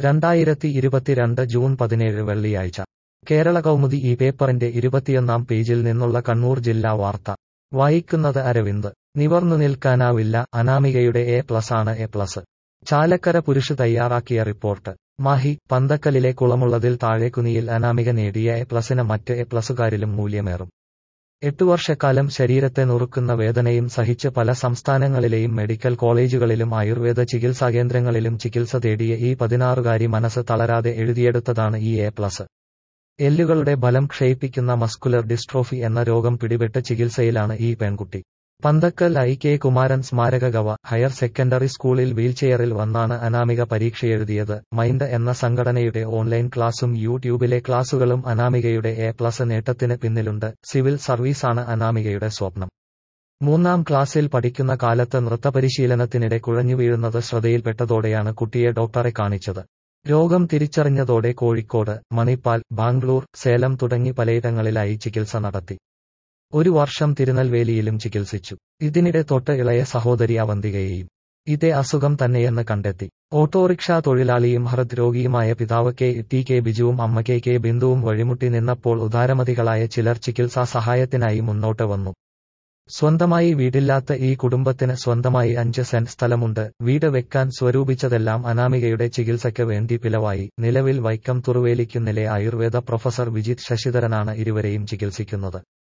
രണ്ടായിരത്തി ഇരുപത്തിരണ്ട് ജൂൺ പതിനേഴ് വെള്ളിയാഴ്ച കേരള കൗമുദി ഈ പേപ്പറിന്റെ ഇരുപത്തിയൊന്നാം പേജിൽ നിന്നുള്ള കണ്ണൂർ ജില്ലാ വാർത്ത വായിക്കുന്നത് അരവിന്ദ് നിവർന്നു നിൽക്കാനാവില്ല അനാമികയുടെ എ പ്ലസ് ആണ് എ പ്ലസ് ചാലക്കര പുരുഷ് തയ്യാറാക്കിയ റിപ്പോർട്ട് മാഹി പന്തക്കലിലെ കുളമുള്ളതിൽ താഴെക്കുനിയിൽ അനാമിക നേടിയ എ പ്ലസിന് മറ്റ് എ പ്ലസുകാരിലും മൂല്യമേറും എട്ടു വർഷക്കാലം ശരീരത്തെ നുറുക്കുന്ന വേദനയും സഹിച്ച് പല സംസ്ഥാനങ്ങളിലെയും മെഡിക്കൽ കോളേജുകളിലും ആയുർവേദ ചികിത്സാകേന്ദ്രങ്ങളിലും ചികിത്സ തേടിയ ഈ പതിനാറുകാരി മനസ്സ് തളരാതെ എഴുതിയെടുത്തതാണ് ഈ എ പ്ലസ് എല്ലുകളുടെ ബലം ക്ഷയിപ്പിക്കുന്ന മസ്കുലർ ഡിസ്ട്രോഫി എന്ന രോഗം പിടിപെട്ട് ചികിത്സയിലാണ് ഈ പെൺകുട്ടി പന്തക്കൽ ഐ കെ കുമാരൻ സ്മാരക ഗവ ഹയർ സെക്കൻഡറി സ്കൂളിൽ വീൽചെയറിൽ വന്നാണ് അനാമിക പരീക്ഷയെഴുതിയത് മൈൻഡ് എന്ന സംഘടനയുടെ ഓൺലൈൻ ക്ലാസും യൂട്യൂബിലെ ക്ലാസുകളും അനാമികയുടെ എ പ്ലസ് നേട്ടത്തിന് പിന്നിലുണ്ട് സിവിൽ സർവീസാണ് അനാമികയുടെ സ്വപ്നം മൂന്നാം ക്ലാസ്സിൽ പഠിക്കുന്ന കാലത്ത് നൃത്തപരിശീലനത്തിനിടെ കുഴഞ്ഞു വീഴുന്നത് ശ്രദ്ധയിൽപ്പെട്ടതോടെയാണ് കുട്ടിയെ ഡോക്ടറെ കാണിച്ചത് രോഗം തിരിച്ചറിഞ്ഞതോടെ കോഴിക്കോട് മണിപ്പാൽ ബാംഗ്ലൂർ സേലം തുടങ്ങി പലയിടങ്ങളിലായി ചികിത്സ നടത്തി ഒരു വർഷം തിരുനെൽവേലിയിലും ചികിത്സിച്ചു ഇതിനിടെ തൊട്ട് ഇളയ സഹോദരി അവന്തികയെയും ഇതേ അസുഖം തന്നെയെന്ന് കണ്ടെത്തി ഓട്ടോറിക്ഷ തൊഴിലാളിയും ഹൃദ്രോഗിയുമായ പിതാവ് കെ ടി കെ ബിജുവും അമ്മ കെ കെ ബിന്ദുവും വഴിമുട്ടി നിന്നപ്പോൾ ഉദാരമതികളായ ചിലർ ചികിത്സാ സഹായത്തിനായി മുന്നോട്ട് വന്നു സ്വന്തമായി വീടില്ലാത്ത ഈ കുടുംബത്തിന് സ്വന്തമായി അഞ്ച് സെന്റ് സ്ഥലമുണ്ട് വീട് വെക്കാൻ സ്വരൂപിച്ചതെല്ലാം അനാമികയുടെ ചികിത്സയ്ക്ക് വേണ്ടി പിലവായി നിലവിൽ വൈക്കം തുറുവേലിക്കുന്നിലെ ആയുർവേദ പ്രൊഫസർ വിജിത് ശശിധരനാണ് ഇരുവരെയും ചികിത്സിക്കുന്നത്